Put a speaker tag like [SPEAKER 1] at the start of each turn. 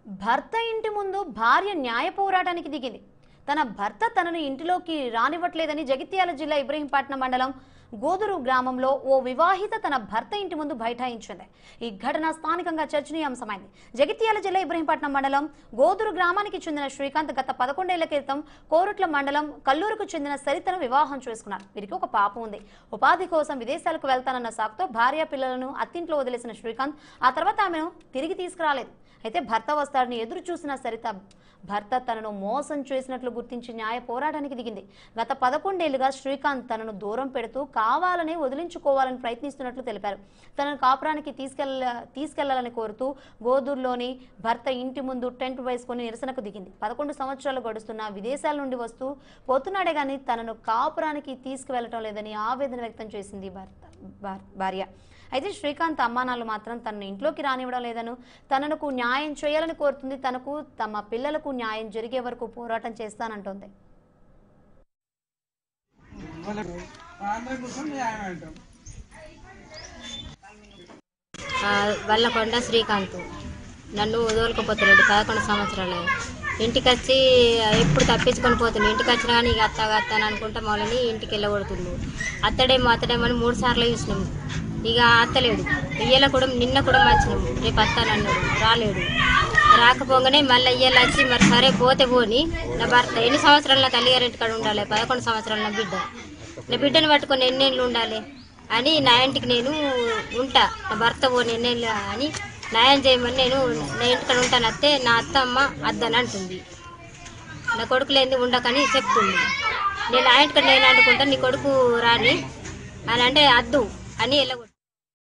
[SPEAKER 1] భర్త ఇంటి ముందు భార్య న్యాయ పోరాటానికి దిగింది తన భర్త తనను ఇంటిలోకి రానివ్వట్లేదని జగిత్యాల జిల్లా ఇబ్రహీంపట్నం మండలం గోదురు గ్రామంలో ఓ వివాహిత తన భర్త ఇంటి ముందు బైఠాయించింది ఈ ఘటన స్థానికంగా చర్చనీయాంశమైంది జగిత్యాల జిల్లా ఇబ్రహీంపట్నం మండలం గోదురు గ్రామానికి చెందిన శ్రీకాంత్ గత పదకొండేళ్ల క్రితం కోరుట్ల మండలం కల్లూరుకు చెందిన సరితను వివాహం చేసుకున్నారు వీరికి ఒక పాప ఉంది ఉపాధి కోసం విదేశాలకు వెళ్తానన్న సాకుతో భార్య పిల్లలను అత్తింట్లో వదిలేసిన శ్రీకాంత్ ఆ తర్వాత ఆమెను తిరిగి తీసుకురాలేదు అయితే భర్త వస్తాడని ఎదురు చూసిన సరిత భర్త తనను మోసం చేసినట్లు గుర్తించి న్యాయ పోరాటానికి దిగింది గత పదకొండేళ్లుగా శ్రీకాంత్ తనను దూరం పెడుతూ కావాలని వదిలించుకోవాలని ప్రయత్నిస్తున్నట్లు తెలిపారు తనను కాపురానికి తీసుకెళ్ళ తీసుకెళ్లాలని కోరుతూ గోదూరులోని భర్త ఇంటి ముందు టెంట్ వేసుకుని నిరసనకు దిగింది పదకొండు సంవత్సరాలు గడుస్తున్న విదేశాల నుండి వస్తూ పోతున్నాడే గాని తనను కాపురానికి తీసుకువెళ్లటం లేదని ఆవేదన వ్యక్తం చేసింది భర్త భార్- భార్య అయితే శ్రీకాంత్ అమ్మానాలు మాత్రం తనను ఇంట్లోకి రానివ్వడం లేదను తనకు న్యాయం చేయాలని కోరుతుంది తనకు తమ పిల్లలకు న్యాయం జరిగే వరకు పోరాటం చేస్తానంటోంది
[SPEAKER 2] వాళ్ళకు అందరి కోసం న్యాయం అంటాం
[SPEAKER 3] ఆ, వల్లకొండ శ్రీకాంత్ నన్ను వదలకపోతున్నాడు పదకొండు సంవత్సరాలు ఇంటికి వచ్చి ఎప్పుడు తప్పించుకొని పోతుండు ఇంటికి వచ్చినా కానీ ఇక అత్త అత్త అని అనుకుంటా మళ్ళీ ఇంటికి వెళ్ళగొడుతుండు అత్తడేమో అత్తడేమో అని మూడు సార్లు చూసినాము ఇక అత్తలేడు ఇయ్యాల కూడా నిన్న కూడా వచ్చినాము రేపు అత్తానన్నాడు రాలేడు రాకపోగానే మళ్ళీ ఇయ్యాల వచ్చి మరి సరే పోతే పోని నా భర్త ఎన్ని సంవత్సరాలు నా తల్లిగారింటి కాడ ఉండాలి పదకొండు సంవత్సరాలు నా బిడ్డ నా బిడ్డను పట్టుకొని ఎన్నేళ్ళు ఉండాలి అని నా ఇంటికి నేను ఉంటా నా భర్త పోని ఎన్నేళ్ళు అని న్యాయం చేయమని నేను నా ఇంటికాడ ఉంటాను అత్తే నా అత్తమ్మ అద్దని అంటుంది నా కొడుకు లేని ఉండకని చెప్తుంది నేను నా ఇంటికాడ నేను అనుకుంటా నీ కొడుకు రాని అని అంటే అద్దు అని వెళ్ళగొట్టు